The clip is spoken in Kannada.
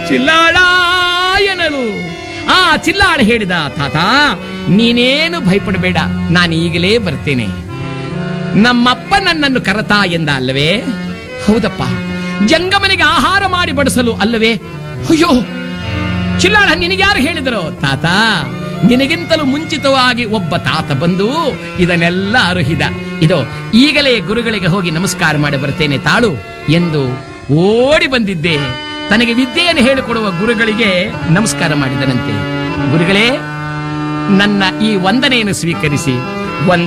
ಚಿಲ್ಲಾಳ ಎನ್ನಲು ಆ ಚಿಲ್ಲಾಳ ಹೇಳಿದ ತಾತ ನೀನೇನು ಭಯಪಡಬೇಡ ನಾನು ಈಗಲೇ ಬರ್ತೇನೆ ನಮ್ಮಪ್ಪ ನನ್ನನ್ನು ಕರತಾ ಎಂದ ಅಲ್ಲವೇ ಹೌದಪ್ಪ ಜಂಗಮನಿಗೆ ಆಹಾರ ಮಾಡಿ ಬಡಿಸಲು ಅಲ್ಲವೇ ಅಯ್ಯೋ ಚಿಲ್ಲಾಳ ನಿನಗ್ಯಾರು ಹೇಳಿದರು ತಾತ ನಿನಗಿಂತಲೂ ಮುಂಚಿತವಾಗಿ ಒಬ್ಬ ತಾತ ಬಂದು ಇದನ್ನೆಲ್ಲ ಅರುಹಿದ ಇದು ಈಗಲೇ ಗುರುಗಳಿಗೆ ಹೋಗಿ ನಮಸ್ಕಾರ ಮಾಡಿ ಬರ್ತೇನೆ ತಾಳು ಎಂದು ಓಡಿ ಬಂದಿದ್ದೆ ತನಗೆ ವಿದ್ಯೆಯನ್ನು ಹೇಳಿಕೊಡುವ ಗುರುಗಳಿಗೆ ನಮಸ್ಕಾರ ಮಾಡಿದನಂತೆ ಗುರುಗಳೇ ನನ್ನ ಈ ವಂದನೆಯನ್ನು ಸ್ವೀಕರಿಸಿ ಒಂದ